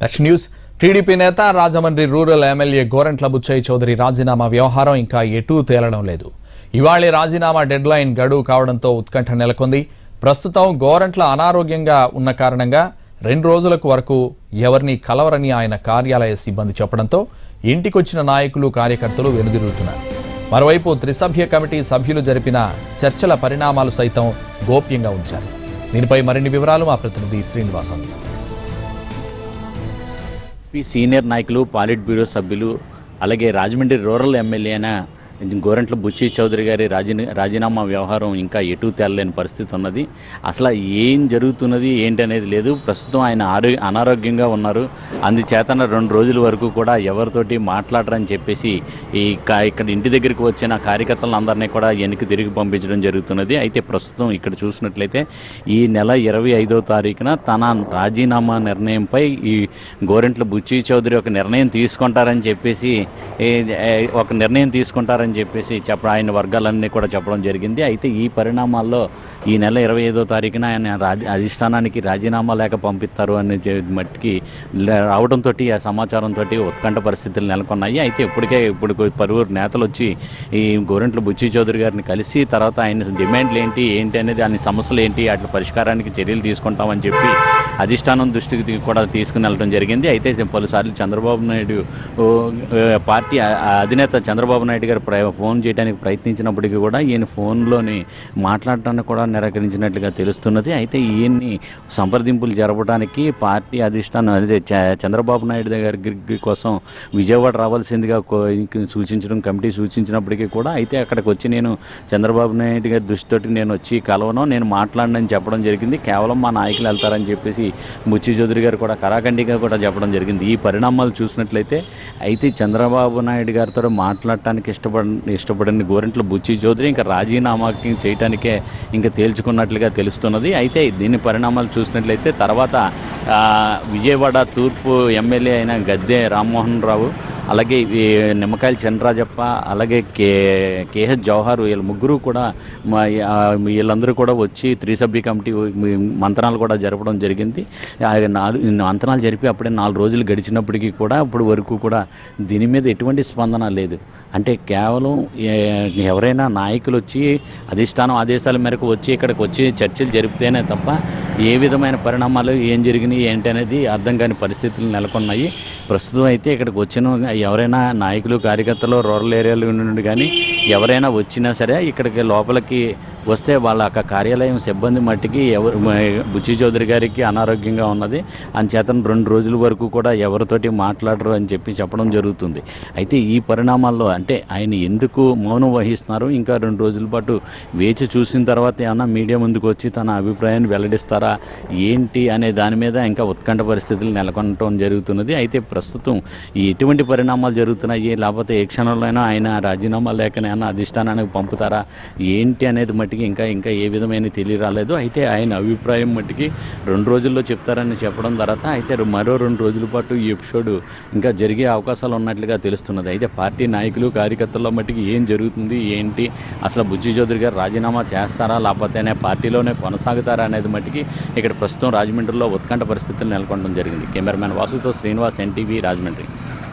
next news TDP నేత Rajahmundry rural MLA Gorantla Butchaiah Chowdary రాజీనామా వ్యవహారం ఇంకా ఎటూ తేలడం లేదు ఇవాళ రాజీనామా డెడ్ లైన్ గడువు కావడంతో ఉత్కంఠ నెలకొంది ప్రస్తుతం గోరంట్ల అనారోగ్యంగా ఉన్న కారణంగా రెండు రోజులకు వరకు ఎవరిని కలవరని ఆయన కార్యాలయ సిబ్బంది చెప్పడంతో ఇంటికొచ్చిన నాయకులు కార్యకర్తలు వెనుదిరుగుతున్నారు మరోవైపు త్రిసభ్య కమిటీ సభ్యులు జరిపిన చర్చల పరిణామాలు సైతం గోప్యంగా ఉంచారు దీనిపై మరిన్ని వివరాలు మా ప్రతినిధి శ్రీనివాస్ అందిస్తారు పి సీనియర్ నాయకులు పాలిట్ బ్యూరో సభ్యులు అలాగే రాజమండ్రి రూరల్ ఎమ్మెల్యే అయిన గోరంట్ల బుచ్చి చౌదరి గారి రాజీ రాజీనామా వ్యవహారం ఇంకా ఎటు తేలలేని పరిస్థితి ఉన్నది అసలు ఏం జరుగుతున్నది ఏంటి అనేది లేదు ప్రస్తుతం ఆయన ఆరో అనారోగ్యంగా ఉన్నారు అందుచేతన రెండు రోజుల వరకు కూడా ఎవరితోటి మాట్లాడరని చెప్పేసి ఈ కా ఇక్కడ ఇంటి దగ్గరికి వచ్చిన కార్యకర్తలందరినీ కూడా వెనక్కి తిరిగి పంపించడం జరుగుతున్నది అయితే ప్రస్తుతం ఇక్కడ చూసినట్లయితే ఈ నెల ఇరవై ఐదో తారీఖున తన రాజీనామా నిర్ణయంపై ఈ గోరెంట్ల బుచ్చి చౌదరి ఒక నిర్ణయం తీసుకుంటారని చెప్పేసి ఏ- ఏ- ఒక నిర్ణయం తీసుకుంటారని చెప్పేసి చెప్ప ఆయన వర్గాలన్నీ కూడా చెప్పడం జరిగింది అయితే ఈ పరిణామాల్లో ఈ నెల ఇరవై ఐదో తారీఖున ఆయన రాజ అధిష్టానానికి రాజీనామా లేక పంపిస్తారు అనే చె- మట్టికి లే- రావడంతో ఆ సమాచారంతో ఉత్కంఠ పరిస్థితులు నెలకొన్నాయి అయితే ఇప్పటికే ఇప్పుడు పలువురు నేతలు వచ్చి ఈ గోరెంట్ల బుచ్చి చౌదరి గారిని కలిసి తర్వాత ఆయన డిమాండ్లు ఏంటి ఏంటి అనేది ఆయన సమస్యలు ఏంటి వాటి పరిష్కారానికి చర్యలు తీసుకుంటామని చెప్పి అధిష్టానం దృష్టికి తీ- కూడా తీసుకుని వెళ్ళడం జరిగింది అయితే పలుసార్లు చంద్రబాబు నాయుడు ఓ, ఆ, పార్టీ ఆ- ఆ అధినేత చంద్రబాబు నాయుడు గారు ప్ర- ఫోన్ చేయడానికి ప్రయత్నించినప్పటికీ కూడా ఈయన ఫోన్లోని మాట్లాడటానికి కూడా నిరాకరించినట్లుగా తెలుస్తున్నది అయితే ఈయన్ని సంప్రదింపులు జరపడానికి పార్టీ అధిష్టానం అదే చ- చంద్రబాబు నాయుడు దగ్గర కోసం విజయవాడ రావాల్సిందిగా కో- ఇంక సూచించడం కమిటీ సూచించినప్పటికీ కూడా అయితే అక్కడికి వచ్చి నేను చంద్రబాబు నాయుడు గారి దృష్టితోటి నేను వచ్చి కలవను నేను మాట్లాడనని చెప్పడం జరిగింది కేవలం మా నాయకులు వెళ్తారని చెప్పేసి బుచ్చి చౌదరి గారు కూడా కరాఖండిగా కూడా చెప్పడం జరిగింది ఈ పరిణామాలు చూసినట్లయితే అయితే చంద్రబాబు నాయుడు గారితో మాట్లాడటానికి ఇష్టపడ ఇష్టపడని గోరెంట్ల బుచ్చి చౌదరి ఇంకా రాజీనామాకి చేయటానికే ఇంకా తేల్చుకున్నట్లుగా తెలుస్తున్నది అయితే దీని పరిణామాలు చూసినట్లయితే తర్వాత ఆ, విజయవాడ తూర్పు ఎమ్మెల్యే అయిన గద్దె రామ్మోహన్ రావు అలాగే ఈ నిమ్మకాయల చంద్రరాజప్ప అలాగే కే కేహెచ్ జవహర్ వీళ్ళ ముగ్గురు కూడా మా ఆ, వీళ్ళందరూ కూడా వచ్చి త్రిసభ్య కమిటీ మంత్రాలు కూడా జరపడం జరిగింది ఆ నాలుగు మంత్రాలు జరిపి అప్పుడే నాలుగు రోజులు గడిచినప్పటికీ కూడా ఇప్పుడు వరకు కూడా దీని మీద ఎటువంటి స్పందన లేదు అంటే కేవలం ఏ- ఎవరైనా నాయకులు వచ్చి అధిష్టానం ఆదేశాల మేరకు వచ్చి ఇక్కడికి వచ్చి చర్చలు జరిపితేనే తప్ప ఏ విధమైన పరిణామాలు ఏం జరిగినాయి ఏంటి అనేది అర్థం కాని పరిస్థితులు నెలకొన్నాయి ప్రస్తుతం అయితే ఇక్కడికి వచ్చిన ఎవరైనా నాయకులు కార్యకర్తలు రూరల్ ఏరియాలో నుండి కానీ ఎవరైనా వచ్చినా సరే ఇక్కడికి లోపలికి వస్తే వాళ్ళ యొక్క కార్యాలయం సిబ్బంది మట్టికి ఎవరు మ- బుచ్చి చౌదరి గారికి అనారోగ్యంగా ఉన్నది అంచేతను రెండు రోజుల వరకు కూడా ఎవరితోటి మాట్లాడరు అని చెప్పి చెప్పడం జరుగుతుంది అయితే ఈ పరిణామాల్లో అంటే ఆయన ఎందుకు మౌనం వహిస్తున్నారు ఇంకా రెండు రోజుల పాటు వేచి చూసిన తర్వాత ఏమన్నా మీడియా ముందుకు వచ్చి తన అభిప్రాయాన్ని వెల్లడిస్తారా ఏంటి అనే దాని మీద ఇంకా ఉత్కంఠ పరిస్థితులు నెలకొనటం జరుగుతున్నది అయితే ప్రస్తుతం ఈ ఎటువంటి పరిణామాలు జరుగుతున్నాయి లేకపోతే ఏ క్షణంలోనైనా ఆయన రాజీనామా లేకనైనా అధిష్టానానికి పంపుతారా ఏంటి అనేది మట్టికి ఇంకా ఇంకా ఏ విధమైన తెలియరాలేదు అయితే ఆయన అభిప్రాయం మట్టికి రెండు రోజుల్లో చెప్తారని చెప్పడం తర్వాత అయితే మరో రెండు రోజుల పాటు ఈ ఎపిసోడ్ ఇంకా జరిగే అవకాశాలు ఉన్నట్లుగా తెలుస్తున్నది అయితే పార్టీ నాయకులు కార్యకర్తల మట్టికి ఏం జరుగుతుంది ఏంటి అసలు బుజ్జి చౌదరి గారు రాజీనామా చేస్తారా లేకపోతేనే పార్టీలోనే కొనసాగుతారా అనేది మట్టికి ఇక్కడ ప్రస్తుతం రాజమండ్రిలో ఉత్కంఠ పరిస్థితులు నెలకొనడం జరిగింది కెమెరామెన్ వాసుతో శ్రీనివాస్ ఎన్టీవీ రాజమండ్రి